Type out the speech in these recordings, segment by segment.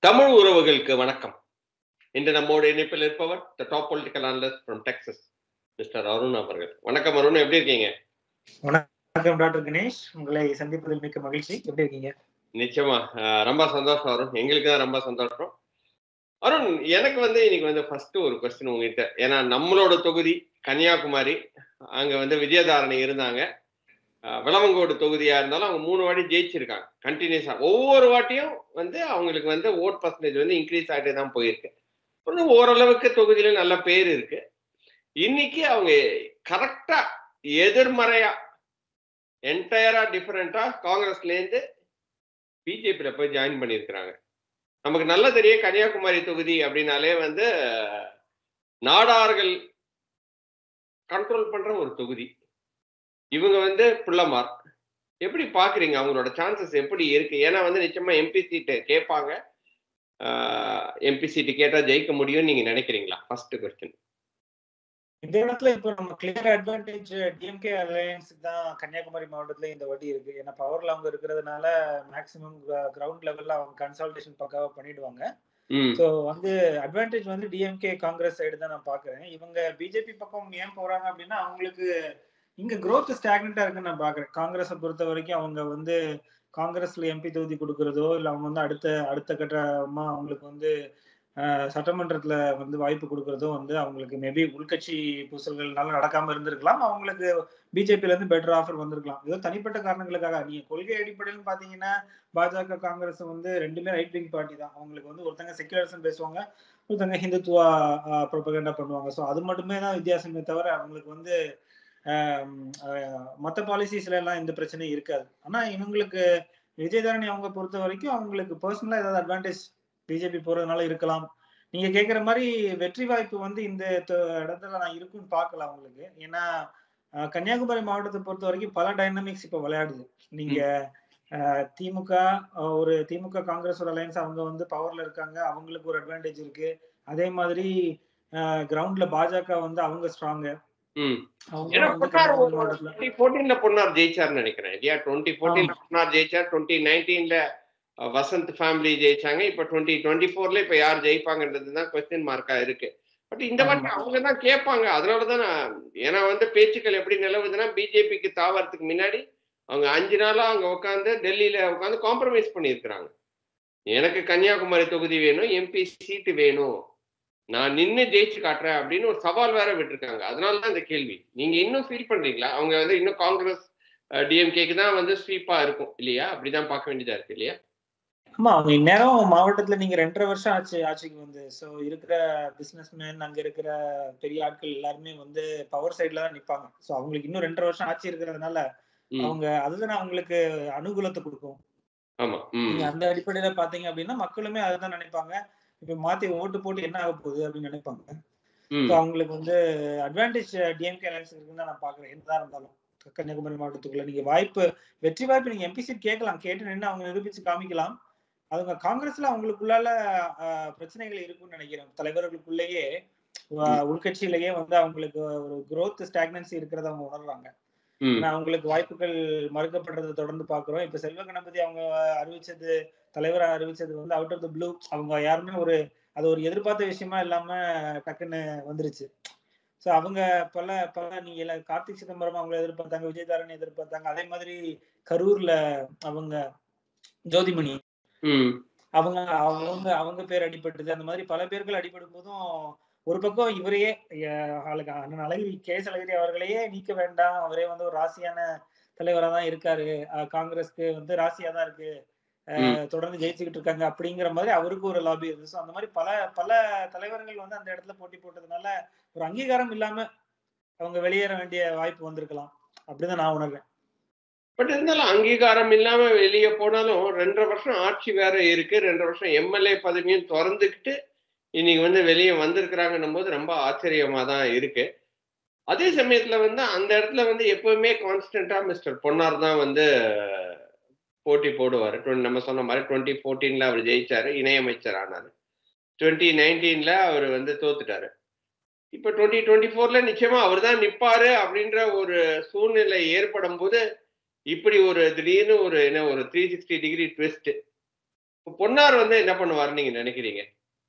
தமிழ் உறவுகளுக்கு வணக்கம் இன்று நம்மோடு இணைப்பில் இருப்பவர் the top political analyst from Texas mister Arun அவர்கள் வணக்கம் அருண் எப்படி இருக்கீங்க வணக்கம் டாக்டர் கணேஷ் உங்களை சந்திப்பதில் மிக்க மகிழ்ச்சி எப்படி இருக்கீங்க நிச்சயமா அஹ், ரொம்ப சந்தோஷம் அருண் எங்களுக்கு தான் ரொம்ப சந்தோஷம் அருண் எனக்கு வந்து இன்னைக்கு வந்து ஃபர்ஸ்ட் ஒரு கொஸ்டின் உங்ககிட்ட ஏன்னா நம்மளோட தொகுதி கன்னியாகுமரி அங்க வந்து விஜயதாரணி இருந்தாங்க அஹ், விளவங்கோடு தொகுதியா இருந்தாலும் அவங்க மூணு வாட்டி ஜெயிச்சிருக்காங்க கண்டினியூஸா ஒவ்வொரு வாட்டியும் வந்து அவங்களுக்கு வந்து ஓட் பர்சன்டேஜ் வந்து இன்க்ரீஸ் ஆகிட்டே தான் போயிருக்கு இன்னும் ஓரளவுக்கு தொகுதியில நல்ல பேர் இருக்கு இன்னைக்கு அவங்க கரெக்டா எதிர்மறையா என்டையரா டிஃபரெண்டா காங்கிரஸ்ல இருந்து பிஜேபியில போய் ஜாயின் பண்ணியிருக்கிறாங்க நமக்கு நல்ல தெரியும் கன்னியாகுமரி தொகுதி அப்படின்னாலே வந்து நாடார்கள் கண்ட்ரோல் பண்ற ஒரு தொகுதி இவங்க வந்து புள்ளமார் எப்படி பாக்குறீங்க அவங்களோட சான்சஸ் எப்படி இருக்கு ஏன்னா வந்து நிச்சயமா எம்பி சீட்டு கேட்பாங்க எம்பி சீட்டு கேட்டா ஜெயிக்க முடியும்னு நீங்க நினைக்கிறீங்களா ஃபர்ஸ்ட் கொஸ்டின் இந்த இடத்துல இப்போ நம்ம கிளியர் அட்வான்டேஜ் டிஎம்கே அலையன்ஸ் தான் கன்னியாகுமரி மாவட்டத்துல இந்த வாட்டி இருக்கு ஏன்னா பவர்ல அவங்க இருக்கிறதுனால மேக்சிமம் கிரவுண்ட் லெவல்ல அவங்க கன்சல்டேஷன் பக்காவா பண்ணிடுவாங்க ம் ஸோ வந்து அட்வான்டேஜ் வந்து டிஎம்கே காங்கிரஸ் சைடு தான் நான் பாக்குறேன் இவங்க பிஜேபி பக்கம் ஏன் போறாங்க அப்படின்னா அவங்களுக்கு இங்க growth ஸ்டாக்னண்டா இருக்குன்னு நான் பாக்குறேன் காங்கிரஸை பொறுத்த வரைக்கும் அவங்க வந்து காங்கிரஸ்ல எம்பி தொகுதி கொடுக்கறதோ இல்ல அவங்க வந்து அடுத்த அடுத்த கட்டமா அவங்களுக்கு வந்து அஹ், சட்டமன்றத்துல வந்து வாய்ப்பு கொடுக்கறதோ வந்து அவங்களுக்கு மேபி உள்கட்சி பூசல்கள்னால நடக்காம இருந்திருக்கலாம் அவங்களுக்கு பிஜேபில இருந்து பெட்டர் ஆஃபர் வந்திருக்கலாம் ஏதோ தனிப்பட்ட காரணங்களுக்காக நீங்க கொள்கை அடிப்படையில் பாத்தீங்கன்னா பாஜக காங்கிரஸ் வந்து ரெண்டுமே ரைட் விங் பார்ட்டி தான் அவங்களுக்கு வந்து ஒருத்தங்க செக்யூலரிசம் பேசுவாங்க ஒருத்தங்க ஹிந்துத்துவா ப்ரொபகண்டா பண்ணுவாங்க ஸோ அது மட்டுமே தான் வித்தியாசமே தவிர அவங்களுக்கு வந்து ஆம், ஆஹ், மத்த பாலிசிஸ்ல எல்லாம் எந்த பிரச்சனையும் இருக்காது ஆனா இவங்களுக்கு விஜயதாரணி அவங்க பொறுத்த வரைக்கும் அவங்களுக்கு பர்சனலா ஏதாவது அட்வான்டேஜ் பிஜேபி போறதுனால இருக்கலாம் நீங்க கேக்குற மாதிரி வெற்றி வாய்ப்பு வந்து இந்த தொ- இடத்துல நான் இருக்குன்னு பார்க்கல அவங்களுக்கு ஏன்னா ஆஹ், கன்னியாகுமரி மாவட்டத்தை பொறுத்த வரைக்கும் பல டைனமிக்ஸ் இப்ப விளையாடுது நீங்க ஆஹ், திமுக ஆஹ், ஒரு திமுக காங்கிரஸ் ஒரு அலையன்ஸ் அவங்க வந்து பவர்ல இருக்காங்க அவங்களுக்கு ஒரு அட்வான்டேஜ் இருக்கு அதே மாதிரி கிரவுண்ட்ல பாஜக வந்து அவங்க ஸ்ட்ராங் ம் அவங்க ஏன்னா வந்து பொன்னார் கன்னியாகுமரி மாவட்டத்துல டுவெண்ட்டி ஃபோர்டீன்ல பொன்னார் ஜெயிச்சார்னு நினைக்கிறேன் இல்லையா டுவெண்ட்டி ஃபோர்டீன்ல பொன்னார் ஜெயிச்சார் டுவெண்ட்டி நைன்டீன்ல வசந்த் ஃபேமிலி ஜெயிச்சாங்க இப்ப டுவெண்ட்டி டுவெண்ட்டி ஃபோர்ல இப்ப யார் ஜெயிப்பாங்கன்றது தான் கொஸ்டின் மார்க்கா இருக்கு பட் இந்த வாட்டி ஆமா. அவங்க தான் கேட்பாங்க அதனாலதான் நான் ஏன்னா வந்து பேச்சுக்கள் எப்படி நிலவுதுன்னா பிஜேபிக்கு தாவறதுக்கு முன்னாடி அவங்க அஞ்சு நாளா அங்க உட்காந்து டெல்லியில உட்காந்து காம்ப்ரமைஸ் பண்ணியிருக்கிறாங்க எனக்கு கன்னியாகுமரி தொகுதி வேணும் எம்பி சீட்டு வேணும் நான் நின்னு ஜெயிச்சு காட்டுறேன் அப்படின்னு ஒரு சவால் வேற விட்டுருக்காங்க அதனால தான் இந்த கேள்வி நீங்க இன்னும் ஃபீல் பண்றீங்களா அவங்க வந்து இன்னும் காங்கிரஸ் டிஎம்கேக்கு தான் வந்து ஸ்வீப்பா இருக்கும் இல்லையா அப்படிதான் பார்க்க வேண்டியதா இருக்கு இல்லையா ஆமா அவங்க இந்நேரம் மாவட்டத்துல நீங்க ரெண்டரை வருஷம் ஆச்சு ஆட்சிக்கு வந்து சோ இருக்கிற பிசினஸ்மேன் அங்க இருக்கிற பெரிய ஆட்கள் எல்லாருமே வந்து பவர் சைட்ல தான் நிப்பாங்க சோ அவங்களுக்கு இன்னும் ரெண்டரை வருஷம் ஆட்சி இருக்கிறதுனால ம், அவங்க அதுதான் அவங்களுக்கு அனுகூலத்தை கொடுக்கும் ஆமா ம் நீங்க அந்த அடிப்படையில பாத்தீங்க அப்படின்னா மக்களுமே அதுதான் நினைப்பாங்க இப்ப மாத்தி ஓட்டு போட்டு என்ன ஆக போகுது அப்படின்னு நினைப்பாங்க ம் ஸோ அவங்களுக்கு வந்து அட்வான்டேஜ் டிஎம்கே அலைன்ஸ் இருக்குன்னு தான் நான் பாக்குறேன் என்னதான் இருந்தாலும் கன்னியாகுமரி மாவட்டத்துக்குள்ள நீங்க வாய்ப்பு வெற்றி வாய்ப்பு நீங்க எம்பி சீட் கேட்கலாம் கேட்டு நின்று அவங்க நிரூபிச்சு காமிக்கலாம் அவங்க காங்கிரஸ்ல அவங்களுக்குள்ளால ஆஹ், பிரச்சனைகள் இருக்கும்னு நினைக்கிறேன் தலைவர்களுக்குள்ளேயே ஆஹ், உள்கட்சியிலேயே வந்து அவங்களுக்கு ஒரு growth ஸ்டாக்னன்சி இருக்கிறத அவங்க உணர்றாங்க ம் ஆனா அவங்களுக்கு வாய்ப்புகள் மறுக்கப்படுறதை தொடர்ந்து பாக்குறோம் இப்ப செல்வ கணபதி அவங்க அறிவிச்சது தலைவரா அறிவிச்சது வந்து அவுட் ஆஃப் த ப்ளூ அவங்க யாருமே ஒரு அது ஒரு எதிர்பார்த்த விஷயமா இல்லாம டக்குன்னு வந்துருச்சு சோ அவங்க பல பல நீங்க எல்லா- கார்த்திக் சிதம்பரம் அவங்கள எதிர்பார்த்தாங்க விஜயதாரன் எதிர்பார்த்தாங்க அதே மாதிரி கரூர்ல அவங்க ஜோதிமணி ம் அவங்க அவங்க அவங்க பேர் அடிபட்டது அந்த மாதிரி பல பேர்கள் அடிபடும் போதும் ஒரு பக்கம் இவரையே அஹ், ஆளுங்க அண்ணன் அழகிரி கே எஸ் அழகிரி அவர்களையே நீக்க வேண்டாம் அவரே வந்து ஒரு ராசியான தலைவரா தான் இருக்காரு அஹ், காங்கிரஸ்க்கு வந்து ராசியா தான் இருக்கு அஹ், தொடர்ந்து ஜெயிச்சுக்கிட்டு இருக்காங்க அப்படிங்கிற மாதிரி அவருக்கு ஒரு லாபி இருந்துச்சு அந்த மாதிரி பல பல தலைவர்கள் வந்து அந்த இடத்துல போட்டி போட்டதுனால ஒரு அங்கீகாரம் இல்லாம அவங்க வெளியேற வேண்டிய வாய்ப்பு வந்திருக்கலாம் அப்படிதான் நான் உணர்றேன் பட் இருந்தாலும் அங்கீகாரம் இல்லாம வெளியே போனாலும் ரெண்டரை வருஷம் ஆட்சி வேற இருக்கு ரெண்டரை வருஷம் எம்எல்ஏ பதவியும் திறந்துக்கிட்டு இன்னைக்கு வந்து வெளியே வந்திருக்கிறாங்கன்னும் போது ரொம்ப ஆச்சரியமா தான் இருக்கு அதே சமயத்துல வந்து அந்த இடத்துல வந்து எப்பவுமே கான்ஸ்டன்டா மிஸ்டர் பொன்னார் தான் வந்து போட்டி போடுவார் நம்ம சொன்ன மாதிரி டுவெண்ட்டி ஃபோர்டீன்ல அவர் ஜெயிச்சாரு இணையமைச்சர் ஆனாரு டுவெண்ட்டி நைன்டீன்ல அவர் வந்து தோத்துட்டாரு இப்போ டுவெண்ட்டி டுவெண்ட்டி ஃபோர்ல நிச்சயமா அவர் தான் நிப்பாரு அப்படின்ற ஒரு சூழ்நிலை ஏற்படும் போது இப்படி ஒரு திடீர்னு ஒரு என்ன ஒரு த்ரீ சிக்ஸ்டி டிகிரி ட்விஸ்ட் இப்ப பொன்னார் வந்து என்ன பண்ணுவாருன்னு நீங்க நினைக்கிறீங்க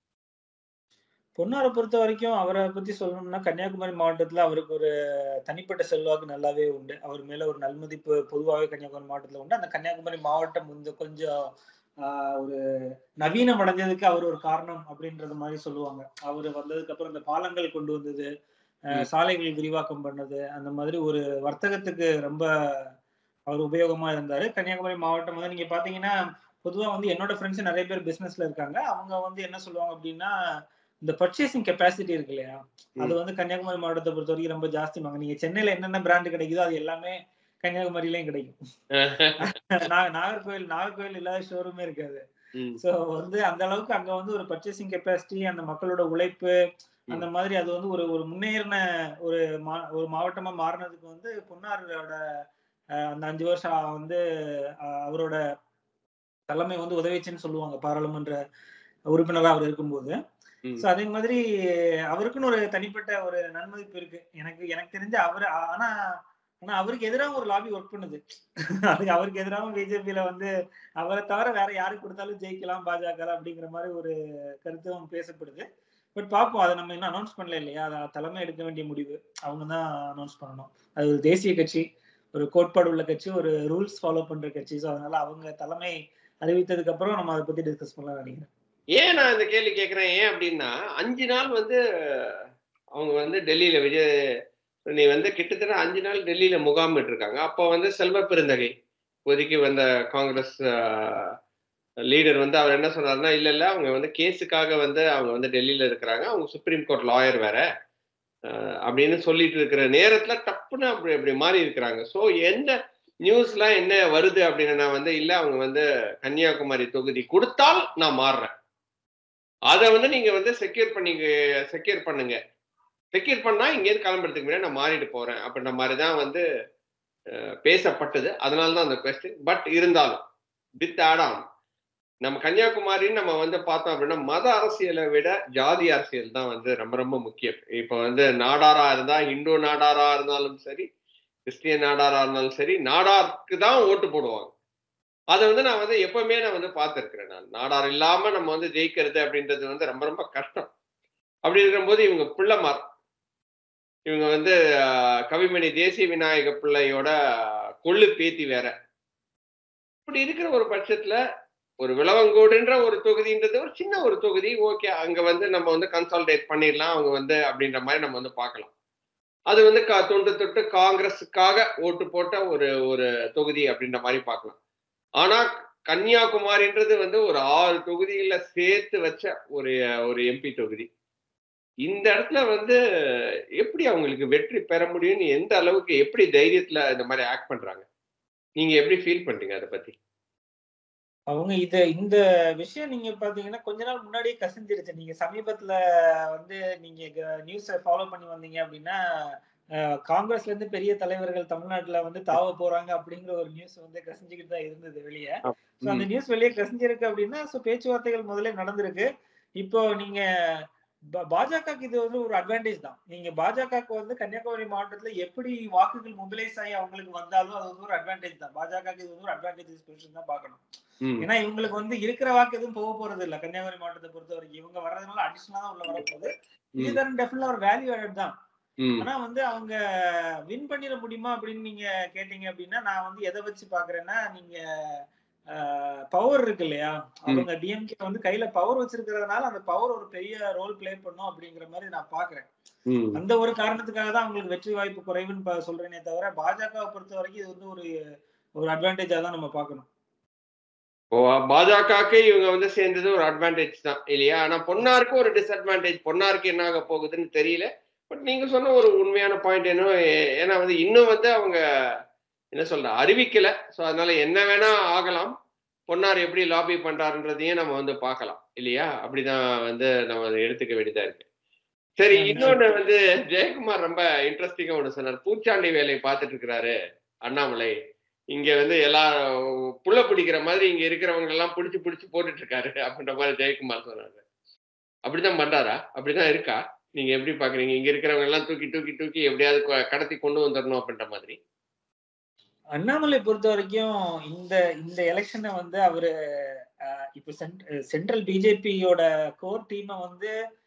பொன்னாரை பொறுத்த வரைக்கும் அவரை பத்தி சொல்லணும்னா கன்னியாகுமரி மாவட்டத்துல அவருக்கு ஒரு தனிப்பட்ட செல்வாக்கு நல்லாவே உண்டு அவர் மேல ஒரு நல்மதிப்பு பொதுவாகவே கன்னியாகுமரி மாவட்டத்துல உண்டு அந்த கன்னியாகுமரி மாவட்டம் வந்து கொஞ்சம் ஆஹ், ஒரு நவீனம் அடைஞ்சதுக்கு அவர் ஒரு காரணம் அப்படின்றது மாதிரி சொல்லுவாங்க அவர் வந்ததுக்கு அப்புறம் இந்த பாலங்கள் கொண்டு வந்தது ஆஹ், ம். சாலைகள் விரிவாக்கம் பண்ணது அந்த மாதிரி ஒரு வர்த்தகத்துக்கு ரொம்ப அவர் உபயோகமா இருந்தாரு கன்னியாகுமரி மாவட்டம் வந்து நீங்க பாத்தீங்கன்னா பொதுவா வந்து என்னோட ஃப்ரெண்ட்ஸ் நிறைய பேர் பிசினஸ்ல இருக்காங்க அவங்க வந்து என்ன சொல்லுவாங்க அப்படின்னா இந்த பர்ச்சேசிங் கெப்பாசிட்டி இருக்கு இல்லையா அது ம். வந்து கன்னியாகுமரி மாவட்டத்தை பொறுத்த வரைக்கும் ரொம்ப ஜாஸ்திமாங்க நீங்க சென்னையில என்னென்ன பிராண்ட் கிடைக்குதோ அது எல்லாமே கன்னியாகுமரியிலயும் கிடைக்கும் நா- நாகர்கோவில் நாகர்கோவில் இல்லாத ஷோரூமே இருக்காது ம். சோ வந்து அந்த அளவுக்கு அங்க வந்து ஒரு பர்ச்சேசிங் கெப்பாசிட்டி அந்த மக்களோட உழைப்பு அந்த மாதிரி அது வந்து ஒரு ஒரு முன்னேறின ஒரு மா ஒரு மாவட்டமா மாறினதுக்கு வந்து பொன்னாரோட அஹ், அந்த அஞ்சு வருஷம் வந்து அஹ், அவரோட தலைமை வந்து உதவிச்சுன்னு சொல்லுவாங்க பாராளுமன்ற உறுப்பினரா அவர் இருக்கும்போது ம். சோ அதே மாதிரி அவருக்குன்னு ஒரு தனிப்பட்ட ஒரு நன்மதிப்பு இருக்கு எனக்கு எனக்கு தெரிஞ்ச அவரு ஆனா ஆனா அவருக்கு எதிராக ஒரு லாபி ஒர்க் பண்ணுது அதுக்கு அவருக்கு எதிராகவும் பிஜேபியில வந்து அவரை தவிர வேற யாருக்கு கொடுத்தாலும் ஜெயிக்கலாம் பாஜக அப்படிங்கிற மாதிரி ஒரு கருத்தும் பேசப்படுது பட் பார்ப்போம் அதை நம்ம இன்னும் அனௌன்ஸ் பண்ணல இல்லையா அதை தலைமை எடுக்க வேண்டிய முடிவு அவங்க தான் அனௌன்ஸ் பண்ணணும் அது ஒரு தேசிய கட்சி ஒரு கோட்பாடு உள்ள கட்சி ஒரு ரூல்ஸ் ஃபாலோ பண்ற கட்சி ஸோ அதனால அவங்க தலைமை அறிவித்ததுக்கு அப்புறம் நம்ம அதை பத்தி டிஸ்கஸ் பண்ணலாம் நினைக்கிறேன் ஏன் நான் இந்த கேள்வி கேட்கிறேன் ஏன் அப்படின்னா அஞ்சு நாள் வந்து அவங்க வந்து டெல்லியில விஜய் நீ வந்து கிட்டத்தட்ட அஞ்சு நாள் டெல்லியில முகாமிட்டு இருக்காங்க அப்போ வந்து செல்வ பெருந்தகை ஒதுக்கி வந்த காங்கிரஸ் லீடர் வந்து அவர் என்ன சொன்னாருன்னா இல்ல இல்ல அவங்க வந்து கேஸுக்காக வந்து அவங்க வந்து டெல்லியில இருக்கிறாங்க அவங்க சுப்ரீம் கோர்ட் லாயர் வேற அஹ், அப்படின்னு சொல்லிட்டு இருக்கிற நேரத்துல டப்புன்னு அப்படி அப்படி மாறி இருக்கிறாங்க ஸோ எந்த நியூஸ்லாம் என்ன வருது அப்படின்னு நான் வந்து இல்ல அவங்க வந்து கன்னியாகுமரி தொகுதி கொடுத்தால் நான் மாறுறேன் அதை வந்து நீங்க வந்து செக்யூர் பண்ணி செக்யூர் பண்ணுங்க செக்யூர் பண்ணா இங்கேருந்து கிளம்புறதுக்கு முன்னாடி நான் மாறிட்டு போறேன் அப்படின்ற மாதிரி தான் வந்து அஹ், பேசப்பட்டது அதனால தான் அந்த கொஸ்டின் பட் இருந்தாலும் வித் ஆட் ஆன் நம்ம கன்னியாகுமரின்னு நம்ம வந்து பார்த்தோம் அப்படின்னா மத அரசியலை விட ஜாதி அரசியல் தான் வந்து ரொம்ப ரொம்ப முக்கியம் இப்போ வந்து நாடாரா இருந்தா இந்து நாடாரா இருந்தாலும் சரி கிறிஸ்டியன் நாடாரா இருந்தாலும் சரி நாடாருக்கு தான் ஓட்டு போடுவாங்க அதை வந்து நான் வந்து எப்பவுமே நான் வந்து பார்த்துருக்கிறேன் நான் நாடார் இல்லாம நம்ம வந்து ஜெயிக்கிறது அப்படின்றது வந்து ரொம்ப ரொம்ப கஷ்டம் அப்படி இருக்கும்போது இவங்க பிள்ளைமார் இவங்க வந்து ஆஹ், கவிமணி தேசிய விநாயக பிள்ளையோட கொள்ளு பேத்தி வேற இப்படி இருக்கிற ஒரு பட்சத்துல ஒரு விளவங்கோடுன்ற ஒரு தொகுதின்றது ஒரு சின்ன ஒரு தொகுதி ஓகே அங்க வந்து நம்ம வந்து கன்சால்டேட் பண்ணிடலாம் அவங்க வந்து அப்படின்ற மாதிரி நம்ம வந்து பார்க்கலாம் அது வந்து க- தொண்டு தொட்டு காங்கிரஸுக்காக ஓட்டு போட்ட ஒரு ஒரு தொகுதி அப்படின்ற மாதிரி பார்க்கலாம் ஆனா கன்னியாகுமரின்றது வந்து ஒரு ஆறு தொகுதியில சேர்த்து வச்ச ஒரு ஒரு எம்பி தொகுதி இந்த இடத்துல வந்து எப்படி அவங்களுக்கு வெற்றி பெற முடியும்னு எந்த அளவுக்கு எப்படி தைரியத்துல இந்த மாதிரி ஆக்ட் பண்றாங்க நீங்க எப்படி ஃபீல் பண்றீங்க அதை பத்தி அவங்க இத இந்த விஷயம் நீங்க பாத்தீங்கன்னா கொஞ்ச நாள் முன்னாடியே கசிஞ்சிருச்சு நீங்க சமீபத்துல வந்து நீங்க நியூஸ ஃபாலோ பண்ணி வந்தீங்க அப்படின்னா அஹ், காங்கிரஸ்ல இருந்து பெரிய தலைவர்கள் தமிழ்நாட்டுல வந்து தாவ போறாங்க அப்படிங்கிற ஒரு நியூஸ் வந்து கசிஞ்சுக்கிட்டு தான் இருந்தது வெளியே ஸோ அந்த நியூஸ் வெளியே கசிஞ்சிருக்கு அப்படின்னா ஸோ பேச்சுவார்த்தைகள் முதல்ல நடந்திருக்கு இப்போ நீங்க பா- பாஜகவுக்கு இது வந்து ஒரு அட்வான்டேஜ் தான் நீங்க பாஜகவுக்கு வந்து கன்னியாகுமரி மாவட்டத்துல எப்படி வாக்குகள் மொபிலைஸ் ஆகி அவங்களுக்கு வந்தாலும் அது வந்து ஒரு அட்வான்டேஜ் தான் பாஜகவுக்கு இது வந்து ஒரு அட்வான்டேஜ் பொசிஷன் தான் பார்க்கணும் ம், ஏன்னா இவங்களுக்கு வந்து இருக்கிற வாக்கு எதுவும் போக போறது இல்ல கன்னியாகுமரி மாவட்டத்தை பொறுத்த வரைக்கும் இவங்க வர்றதுனால அடிஷனலா தான் உள்ள வரப்போகுது ம், இதுதான் டெஃபினட்டா ஒரு வேல்யூ ஆடட் தான் ம், ஆனா வந்து அவங்க வின் பண்ணிட முடியுமா அப்படின்னு நீங்க கேட்டீங்க அப்படின்னா நான் வந்து எதை வச்சு பாக்குறேன்னா நீங்க பவர் இருக்கு இல்லையா அவங்க டிஎம்கே வந்து கையில பவர் வச்சிருக்கிறதுனால அந்த பவர் ஒரு பெரிய ரோல் ப்ளே பண்ணும் அப்படிங்கிற மாதிரி நான் பாக்குறேன் ம். அந்த ஒரு காரணத்துக்காக தான் அவங்களுக்கு வெற்றி வாய்ப்பு குறைவுன்னு ப- சொல்றேனே தவிர பாஜகவை பொறுத்த வரைக்கும் இது வந்து ஒரு ஒரு அட்வான்டேஜா தான் நம்ம பார்க்கணும் ஓ பாஜகவுக்கு இவங்க வந்து சேர்ந்தது ஒரு அட்வான்டேஜ் தான் இல்லையா ஆனா பொன்னாருக்கு ஒரு டிஸ்அட்வான்டேஜ் பொன்னாருக்கு என்ன ஆக போகுதுன்னு தெரியல பட் நீங்க சொன்ன ஒரு உண்மையான பாயிண்ட் என்ன ஏ- ஏன்னா வந்து இன்னும் வந்து அவங்க என்ன சொல்ற அறிவிக்கல ஸோ அதனால என்ன வேணா ஆகலாம் பொன்னார் எப்படி லாபி பண்றாருன்றதையும் நம்ம வந்து பார்க்கலாம் இல்லையா அப்படிதான் வந்து நம்ம அதை எடுத்துக்க வேண்டியதா இருக்கு சரி இன்னொன்னு வந்து ஜெயக்குமார் ரொம்ப இன்ட்ரெஸ்டிங்கா ஒன்று சொன்னார் பூச்சாண்டி வேலையை பார்த்துட்டு இருக்கிறாரு அண்ணாமலை இங்க வந்து எல்லா புள்ள பிடிக்கிற மாதிரி இங்க இருக்கிறவங்க எல்லாம் பிடிச்சு பிடிச்சு போட்டுட்டு இருக்காரு அப்படின்ற மாதிரி ஜெயக்குமார் சொன்னாரு அப்படிதான் பண்றாரா அப்படிதான் இருக்கா நீங்க எப்படி பாக்குறீங்க இங்க இருக்கிறவங்க எல்லாம் தூக்கி தூக்கி தூக்கி எப்படியாவது கொ- கடத்தி கொண்டு வந்துடணும் அப்படின்ற மாதிரி அண்ணாமலை பொறுத்த வரைக்கும் இந்த இந்த எலெக்ஷனை வந்து அவரு இப்போ சென்ட்ரல் பிஜேபியோட கோர் டீமை வந்து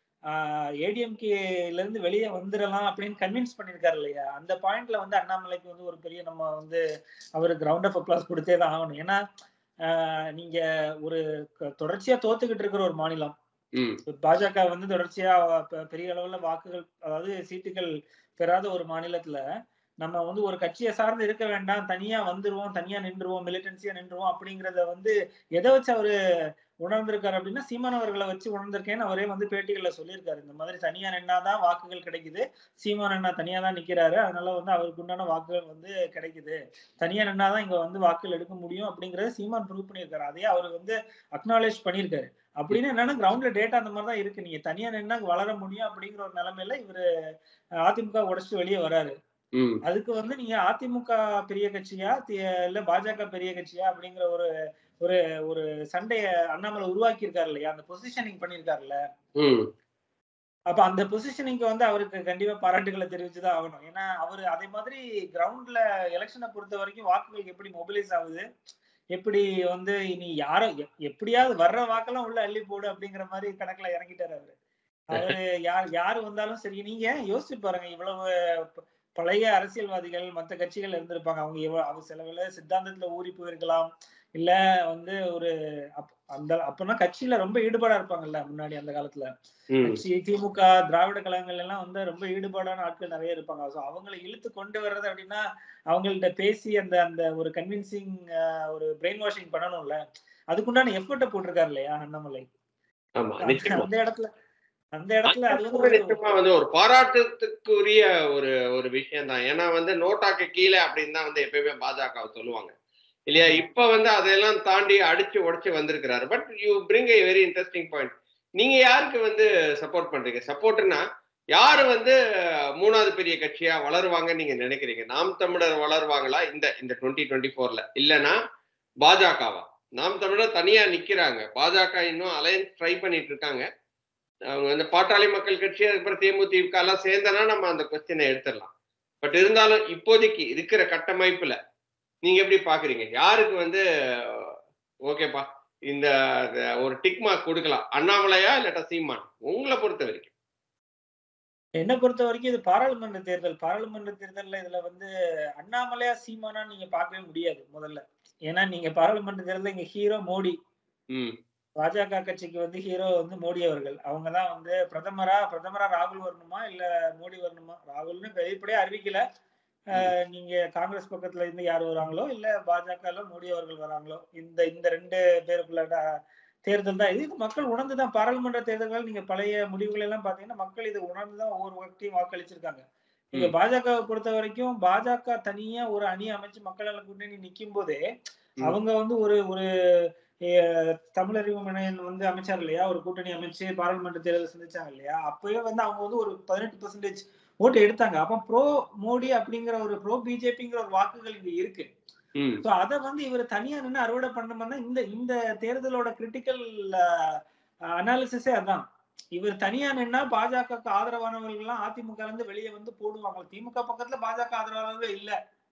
ஏடிஎம்கேல இருந்து வெளியே வந்துடலாம் அப்படின்னு கன்வின்ஸ் பண்ணிருக்காரு இல்லையா அந்த பாயிண்ட்ல வந்து அண்ணாமலைக்கு வந்து ஒரு பெரிய நம்ம வந்து அவருக்கு கிரவுண்ட் ஆஃப் அப்ளாஸ் கொடுத்தே தான் ஆகணும் ஏன்னா நீங்க ஒரு தொடர்ச்சியா தோத்துக்கிட்டு இருக்கிற ஒரு மாநிலம் பாஜக வந்து தொடர்ச்சியா பெரிய அளவுல வாக்குகள் அதாவது சீட்டுகள் பெறாத ஒரு மாநிலத்துல நம்ம வந்து ஒரு கட்சியை சார்ந்து இருக்க வேண்டாம் தனியா வந்துருவோம் தனியா நின்றுவோம் மிலிட்டன்சியா நின்றுவோம் அப்படிங்கறத வந்து எதை வச்சு அவரு உணர்ந்திருக்காரு அப்படின்னா சீமானவர்களை வச்சு உணர்ந்திருக்கேன்னு அவரே வந்து பேட்டிகள்ல சொல்லியிருக்காரு இந்த மாதிரி தனியா நின்னாதான் வாக்குகள் கிடைக்குது சீமான் அண்ணா தனியா தான் நிக்கிறாரு அதனால வந்து அவருக்கு உண்டான வாக்குகள் வந்து கிடைக்குது தனியா நின்னாதான் இங்க வந்து வாக்குகள் எடுக்க முடியும் அப்படிங்கறத சீமான் ப்ரூவ் பண்ணியிருக்காரு அதையே அவர் வந்து அக்னாலேஜ் பண்ணியிருக்காரு அப்படின்னு என்னன்னா கிரவுண்ட்ல டேட்டா அந்த மாதிரி தான் இருக்கு நீங்க தனியா நின்னா வளர முடியும் அப்படிங்கிற ஒரு நிலைமையில இவரு அதிமுக உடச்சிட்டு வெளியே வராரு அதுக்கு வந்து நீங்க அதிமுக பெரிய கட்சியா இல்ல பாஜக பெரிய கட்சியா அப்படிங்கிற ஒரு ஒரு ஒரு சண்டைய அண்ணாமலை உருவாக்கி இருக்காரு இல்லையா அந்த பொசிஷனிங் பண்ணிருக்காருல்ல அப்ப அந்த பொசிஷனிங்க்கு வந்து அவருக்கு கண்டிப்பா பாராட்டுகளை தெரிவிச்சுதான் ஆகணும் ஏன்னா அவரு அதே மாதிரி கிரவுண்ட்ல எலெக்ஷனை பொறுத்த வரைக்கும் வாக்குகள் எப்படி மொபிலைஸ் ஆகுது எப்படி வந்து இனி யாரோ எப்படியாவது வர்ற வாக்கெல்லாம் உள்ள அள்ளி போடு அப்படிங்கிற மாதிரி கணக்குல இறங்கிட்டாரு அவரு அவரு யார் யாரு வந்தாலும் சரி நீங்க யோசிச்சு பாருங்க இவ்வளவு பழைய அரசியல்வாதிகள் மற்ற கட்சிகள் இருந்திருப்பாங்க அவங்க எவ்வளவு அவங்க சில சித்தாந்தத்துல ஊறி போயிருக்கலாம் இல்ல வந்து ஒரு அந்த அப்பனா கட்சியில ரொம்ப ஈடுபாடா இருப்பாங்கல்ல முன்னாடி அந்த காலத்துல கட்சி திமுக திராவிட கழகங்கள் எல்லாம் வந்து ரொம்ப ஈடுபாடான ஆட்கள் நிறைய இருப்பாங்க ஸோ அவங்களை இழுத்து கொண்டு வர்றது அப்படின்னா அவங்கள்ட்ட பேசி அந்த அந்த ஒரு கன்வின்சிங் ஒரு பிரெயின் வாஷிங் பண்ணணும்ல அதுக்குண்டான எஃபர்ட்டை போட்டிருக்காரு இல்லையா அண்ணாமலை அந்த இடத்துல அந்த இடத்துல அது நிச்சயமா வந்து ஒரு பாராட்டத்துக்குரிய ஒரு ஒரு விஷயம் தான் ஏன்னா வந்து நோட்டாக்கு கீழே அப்படின்னு தான் வந்து எப்பயுமே பாஜக சொல்லுவாங்க இல்லையா இப்ப வந்து அதையெல்லாம் தாண்டி அடிச்சு உடச்சு வந்திருக்கிறாரு but you bring a very interesting point நீங்க யாருக்கு வந்து சப்போர்ட் பண்றீங்க சப்போர்ட்னா யாரு வந்து மூணாவது பெரிய கட்சியா வளருவாங்க நீங்க நினைக்கிறீங்க நாம் தமிழர் வளருவாங்களா இந்த இந்த டுவெண்ட்டி டுவெண்ட்டி ஃபோர்ல இல்லைன்னா பாஜகவா நாம் தமிழர் தனியா நிக்கிறாங்க பாஜக இன்னும் அலையன்ஸ் ட்ரை பண்ணிட்டு இருக்காங்க அவங்க வந்து பாட்டாளி மக்கள் கட்சி அதுக்கப்புறம் தேமுதிக எல்லாம் சேர்ந்தனா நம்ம அந்த கொஸ்டினை எடுத்துடலாம் பட் இருந்தாலும் இப்போதைக்கு இருக்கிற கட்டமைப்புல நீங்க எப்படி பாக்குறீங்க யாருக்கு வந்து ஓகேப்பா இந்த ஒரு டிக் மார்க் கொடுக்கலாம் அண்ணாமலையா இல்லாட்டா சீமான் உங்களை பொறுத்த வரைக்கும் என்ன பொறுத்த வரைக்கும் இது பாராளுமன்ற தேர்தல் பாராளுமன்ற தேர்தல்ல இதுல வந்து அண்ணாமலையா சீமானா நீங்க பார்க்கவே முடியாது முதல்ல ஏன்னா நீங்க பாராளுமன்ற தேர்தல் இங்க ஹீரோ மோடி பாஜக கட்சிக்கு வந்து ஹீரோ வந்து மோடி அவர்கள் அவங்க தான் வந்து பிரதமரா பிரதமரா ராகுல் வரணுமா இல்ல மோடி வரணுமா ராகுல்னு வெளிப்படையா அறிவிக்கல நீங்க காங்கிரஸ் பக்கத்துல இருந்து யார் வராங்களோ இல்ல பாஜக மோடி அவர்கள் வராங்களோ இந்த இந்த ரெண்டு பேருக்குள்ள தேர்தல் தான் இது இது மக்கள் உணர்ந்துதான் பாராளுமன்ற தேர்தல்கள் நீங்க பழைய முடிவுகள் எல்லாம் பாத்தீங்கன்னா மக்கள் இது உணர்ந்துதான் ஒவ்வொரு வகையும் வாக்களிச்சிருக்காங்க நீங்க பாஜகவை பொறுத்த வரைக்கும் பாஜக தனியா ஒரு அணி அமைச்சு மக்கள் கூட்டணி நிக்கும் போதே அவங்க வந்து ஒரு ஒரு தமிழறிவு மனையன் வந்து அமைச்சார் இல்லையா ஒரு கூட்டணி அமைச்சு பாராளுமன்ற தேர்தல் சந்திச்சாங்க இல்லையா அப்பவே வந்து அவங்க வந்து ஒரு பதினெட்டு பர்சன்டேஜ் ஓட்டு எடுத்தாங்க அப்ப ப்ரோ மோடி அப்படிங்கிற ஒரு ப்ரோ பிஜேபிங்கிற ஒரு வாக்குகள் இங்க இருக்கு சோ அத வந்து இவர் தனியா நின்று அறுவடை பண்ணோம்னா இந்த இந்த தேர்தலோட கிரிட்டிக்கல் அனாலிசிஸே அதான் இவர் தனியா நின்னா பாஜக ஆதரவானவர்கள் எல்லாம் அதிமுக இருந்து வெளியே வந்து போடுவாங்க திமுக பக்கத்துல பாஜக ஆதரவாளர்கள் இல்ல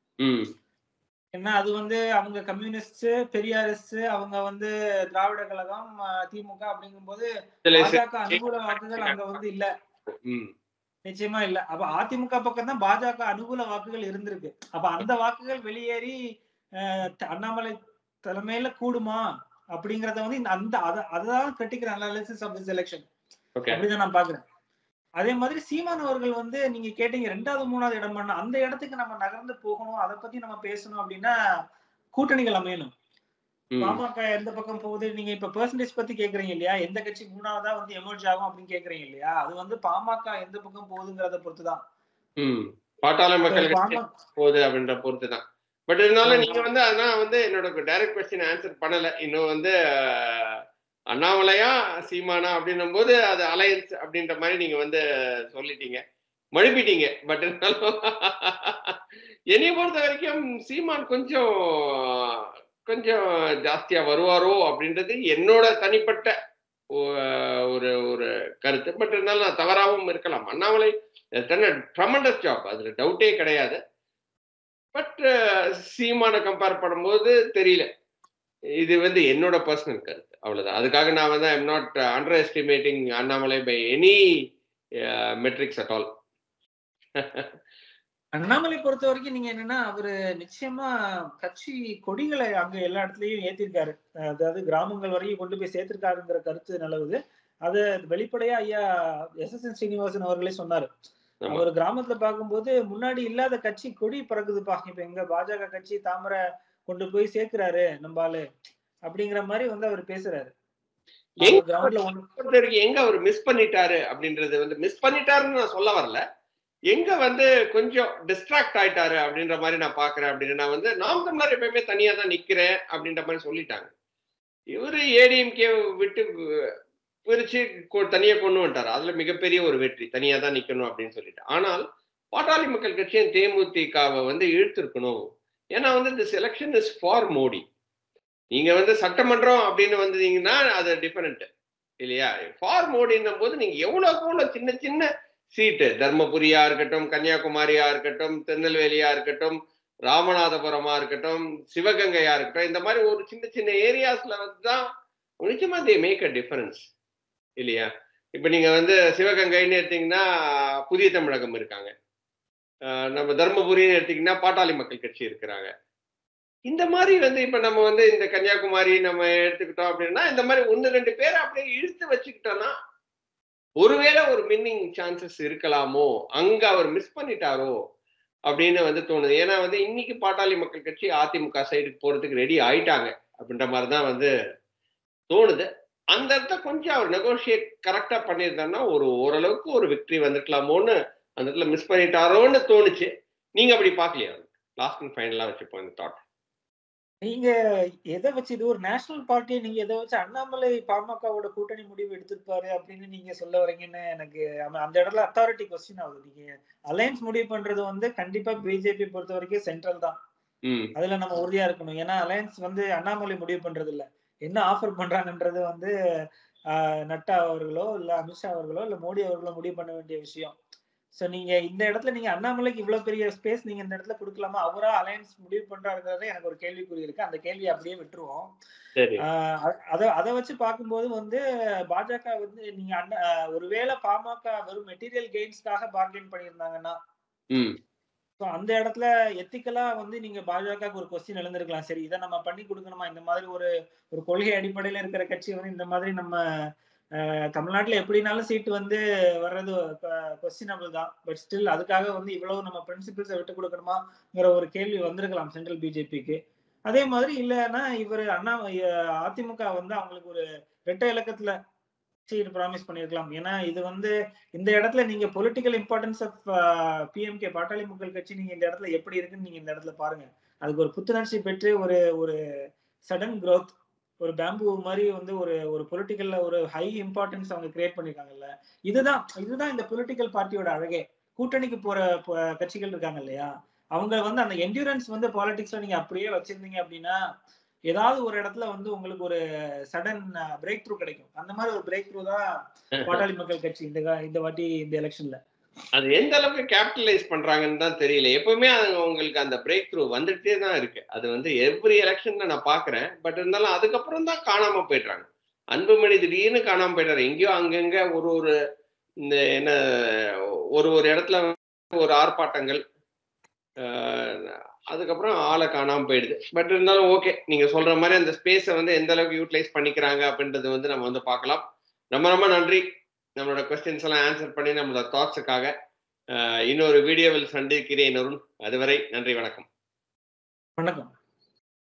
ஏன்னா அது வந்து அவங்க கம்யூனிஸ்ட் பெரியாரிஸ்ட் அவங்க வந்து திராவிட கழகம் திமுக அப்படிங்கும் போது பாஜக அனுகூல வாக்குகள் அங்க வந்து இல்ல நிச்சயமா இல்ல அப்ப அதிமுக பக்கம் தான் பாஜக அனுகூல வாக்குகள் இருந்திருக்கு அப்ப அந்த வாக்குகள் வெளியேறி அண்ணாமலை தலைமையில கூடுமா அப்படிங்கறத வந்து அந்த அதான் critical analysis of this election அப்படிதான் நான் பாக்குறேன் அதே மாதிரி சீமான் அவர்கள் வந்து நீங்க கேட்டீங்க ரெண்டாவது மூணாவது இடம் பண்ண அந்த இடத்துக்கு நம்ம நகர்ந்து போகணும் அதை பத்தி நம்ம பேசணும் அப்படின்னா கூட்டணிகள் அமையணும் பாமக எந்த பக்கம் போகுது நீங்க இப்ப பெர்சன்டேஜ் பத்தி கேக்குறீங்க இல்லையா எந்த கட்சி மூணாவதா வந்து எமர்ஜ் ஆகும் அப்படின்னு கேக்குறீங்க இல்லையா அது வந்து பாமக எந்த பக்கம் போகுதுங்கிறத பொறுத்துதான் பாட்டாள மக்கள் போகுது அப்படின்ற பொறுத்துதான் பட் இருந்தாலும் நீங்க வந்து அதான் வந்து என்னோட டைரக்ட் கொஸ்டின் ஆன்சர் பண்ணல இன்னும் வந்து அண்ணாமலையா சீமானா அப்படின்னும் போது அது அலையன்ஸ் அப்படின்ற மாதிரி நீங்க வந்து சொல்லிட்டீங்க மழுப்பிட்டீங்க பட் இருந்தாலும் என்னைய பொறுத்த வரைக்கும் சீமான் கொஞ்சம் கொஞ்சம் ஜாஸ்தியா வருவாரோ அப்படின்றது என்னோட தனிப்பட்ட ஒரு ஒரு கருத்து பட் இருந்தாலும் நான் தவறாகவும் இருக்கலாம் அண்ணாமலை ட்ரமண்டஸ் ஜாப் அதுல டவுட்டே கிடையாது பட் சீமான கம்பேர் பண்ணும்போது தெரியல இது வந்து என்னோட பர்சனல் கருத்து அவ்வளவுதான் அதுக்காக நான் வந்து I'm not underestimating Annamalai by any metrics at all Annamalai பொறுத்த வரைக்கும் நீங்க என்னன்னா அவரு நிச்சயமா கட்சி கொடிகளை அங்க எல்லா இடத்துலயும் ஏத்திருக்காரு அதாவது கிராமங்கள் வரைக்கும் கொண்டு போய் சேர்த்திருக்காருங்கிற கருத்து நிலவுது அது வெளிப்படையா ஐயா எஸ் எஸ் என் ஸ்ரீனிவாசன் அவர்களே சொன்னாரு அவர் கிராமத்துல பார்க்கும்போது முன்னாடி இல்லாத கட்சி கொடி பறக்குதுப்பா இப்ப எங்க பாஜக கட்சி தாமரை கொண்டு போய் சேர்க்கிறாரு நம்பாலு அப்படிங்கிற மாதிரி வந்து அவர் பேசுறாரு கிராமத்துல எங்க அவர் மிஸ் பண்ணிட்டாரு அப்படின்றது வந்து மிஸ் பண்ணிட்டாருன்னு நான் சொல்ல வரல எங்க வந்து கொஞ்சம் டிஸ்ட்ராக்ட் ஆயிட்டாரு அப்படின்ற மாதிரி நான் பாக்குறேன் அப்படின்னு நான் வந்து நாம் தமிழர் எப்பயுமே தனியா தான் நிக்கிறேன் அப்படின்ற மாதிரி சொல்லிட்டாங்க இவரு ஏடிஎம்கே விட்டு பிரிச்சு தனியா கொண்டு வந்துட்டாரு அதுல மிகப்பெரிய ஒரு வெற்றி தனியா தான் நிக்கணும் அப்படின்னு சொல்லிட்டு ஆனால் பாட்டாளி மக்கள் கட்சியும் தேமுதிகவை வந்து இழுத்திருக்கணும் ஏன்னா வந்து இந்த செலெக்ஷன் இஸ் ஃபார் மோடி நீங்க வந்து சட்டமன்றம் அப்படின்னு வந்தீங்கன்னா அது டிஃபரெண்ட் இல்லையா ஃபார் மோடின்னும் போது நீங்க எவ்வளவுக்கு எவ்வளவு சின்ன சின்ன சீட்டு தர்மபுரியா இருக்கட்டும் கன்னியாகுமரியா இருக்கட்டும் திருநெல்வேலியா இருக்கட்டும் ராமநாதபுரமா இருக்கட்டும் சிவகங்கையா இருக்கட்டும் இந்த மாதிரி ஒரு சின்ன சின்ன ஏரியாஸ்ல வந்து தான் நிச்சயமா தே மேக் அ டிஃபரன்ஸ் இல்லையா இப்ப நீங்க வந்து சிவகங்கைன்னு எடுத்தீங்கன்னா புதிய தமிழகம் இருக்காங்க நம்ம தர்மபுரின்னு எடுத்தீங்கன்னா பாட்டாளி மக்கள் கட்சி இருக்கிறாங்க இந்த மாதிரி வந்து இப்ப நம்ம வந்து இந்த கன்னியாகுமரி நம்ம எடுத்துக்கிட்டோம் அப்படின்னா இந்த மாதிரி ஒன்னு ரெண்டு பேரை அப்படியே இழுத்து வச்சுக்கிட்டோம்னா ஒருவேளை ஒரு மின்னிங் சான்சஸ் இருக்கலாமோ அங்க அவர் மிஸ் பண்ணிட்டாரோ அப்படின்னு வந்து தோணுது ஏன்னா வந்து இன்னைக்கு பாட்டாளி மக்கள் கட்சி அதிமுக சைடுக்கு போறதுக்கு ரெடி ஆயிட்டாங்க அப்படின்ற மாதிரி தான் வந்து தோணுது அந்த இடத்த கொஞ்சம் அவர் நெகோசியேட் கரெக்டா பண்ணியிருந்தாருன்னா ஒரு ஓரளவுக்கு ஒரு விக்டரி வந்துருக்கலாமோன்னு அந்த இடத்துல மிஸ் பண்ணிட்டாரோன்னு தோணுச்சு நீங்க அப்படி பாக்கலையா லாஸ்ட் அண்ட் ஃபைனலா வச்சுப்போம் இந்த தாட் நீங்க எதை வச்சு இது ஒரு நேஷனல் பார்ட்டியை நீங்க எதை வச்சு அண்ணாமலை பாமகவோட கூட்டணி முடிவு எடுத்திருப்பாரு அப்படின்னு நீங்க சொல்ல வரீங்கன்னு எனக்கு அந்த இடத்துல அத்தாரிட்டி கொஸ்டின் ஆகுது நீங்க அலையன்ஸ் முடிவு பண்றது வந்து கண்டிப்பா பிஜேபி பொறுத்த வரைக்கும் சென்ட்ரல் தான் அதுல நம்ம உறுதியா இருக்கணும் ஏன்னா அலையன்ஸ் வந்து அண்ணாமலை முடிவு பண்றது இல்ல என்ன ஆஃபர் பண்றாங்கன்றது வந்து நட்டா அவர்களோ இல்ல அமித்ஷா அவர்களோ இல்ல மோடி அவர்களோ முடிவு பண்ண வேண்டிய விஷயம் சோ நீங்க இந்த இடத்துல நீங்க அண்ணாமலைக்கு இவ்வளவு பெரிய ஸ்பேஸ் நீங்க இந்த இடத்துல கொடுக்கலாமா அவரா அலையன்ஸ் முடிவு பண்றாருங்கிறதே எனக்கு ஒரு கேள்விக்குறி இருக்கு அந்த கேள்வி அப்படியே விட்டுருவோம் அத அதை வச்சு பார்க்கும்போது வந்து பாஜக வந்து நீங்க அண்ணா ஒருவேளை பாமக வெறும் மெட்டீரியல் கெயின்ஸ்க்காக பார்கெயின் பண்ணியிருந்தாங்கன்னா ஸோ அந்த இடத்துல எத்திக்கலா வந்து நீங்க பாஜகவுக்கு ஒரு கொஸ்டின் எழுந்திருக்கலாம் சரி இதை நம்ம பண்ணி கொடுக்கணுமா இந்த மாதிரி ஒரு ஒரு கொள்கை அடிப்படையில இருக்கிற கட்சி வந்து இந்த மாதிரி நம்ம தமிழ்நாட்டுல எப்படினாலும் சீட்டு வந்து வர்றது கொஸ்டினபிள் தான் பட் ஸ்டில் அதுக்காக வந்து இவ்வளவு நம்ம பிரின்சிபிள்ஸை விட்டு கொடுக்கணுமாங்கிற ஒரு கேள்வி வந்திருக்கலாம் சென்ட்ரல் பிஜேபிக்கு அதே மாதிரி இல்லைன்னா இவர் அண்ணா அதிமுக வந்து அவங்களுக்கு ஒரு ரெட்டை இலக்கத்துல சீட் ப்ராமிஸ் பண்ணிருக்கலாம் ஏன்னா இது வந்து இந்த இடத்துல நீங்க political importance of PMK Pattali Makkal Katchi நீங்க இந்த இடத்துல எப்படி இருக்குன்னு நீங்க இந்த இடத்துல பாருங்க அதுக்கு ஒரு புத்துணர்ச்சி பெற்று ஒரு ஒரு சடன் க்ரோத் ஒரு பேம்பு மாதிரி வந்து ஒரு ஒரு பொலிட்டிக்கல்ல ஒரு ஹை இம்பார்ட்டன்ஸ் அவங்க கிரியேட் பண்ணிருக்காங்கல்ல இதுதான் இதுதான் இந்த பொலிட்டிக்கல் பார்ட்டியோட அழகே கூட்டணிக்கு போற கட்சிகள் இருக்காங்க இல்லையா அவங்க வந்து அந்த என்டூரன்ஸ் வந்து பாலிடிக்ஸ்ல நீங்க அப்படியே வச்சிருந்தீங்க அப்படின்னா ஏதாவது ஒரு இடத்துல வந்து உங்களுக்கு ஒரு சடன் பிரேக் த்ரூ கிடைக்கும் அந்த மாதிரி ஒரு பிரேக் த்ரூ தான் பாட்டாளி மக்கள் கட்சி இந்த இந்த வாட்டி இந்த எலெக்ஷன்ல அது எந்த அளவுக்கு கேபிட்டலைஸ் பண்றாங்கன்னு தான் தெரியல எப்பவுமே உங்களுக்கு அந்த பிரேக் த்ரூ வந்துட்டே தான் இருக்கு அது வந்து எவ்ரி எலெக்ஷன்ல நான் பாக்குறேன் பட் இருந்தாலும் அதுக்கப்புறம் தான் காணாம போயிடுறாங்க அன்புமணி திடீர்னு காணாம போயிடுறாரு எங்கேயோ அங்கங்க ஒரு ஒரு இந்த என்ன ஒரு ஒரு இடத்துல ஒரு ஆர்ப்பாட்டங்கள் அதுக்கப்புறம் ஆளை காணாம போயிடுது பட் இருந்தாலும் ஓகே நீங்க சொல்ற மாதிரி அந்த ஸ்பேஸை வந்து எந்த அளவுக்கு யூட்டிலைஸ் பண்ணிக்கிறாங்க அப்படின்றது வந்து நம்ம வந்து பார்க்கலாம் ரொம்ப ரொம்ப நன்றி நம்மளோட கொஸ்டின்ஸ் எல்லாம் ஆன்சர் பண்ணி நம்மளோட தாட்ஸுக்காக இன்னொரு வீடியோவில் சந்திக்கிறேன் அருண் அதுவரை நன்றி வணக்கம் வணக்கம்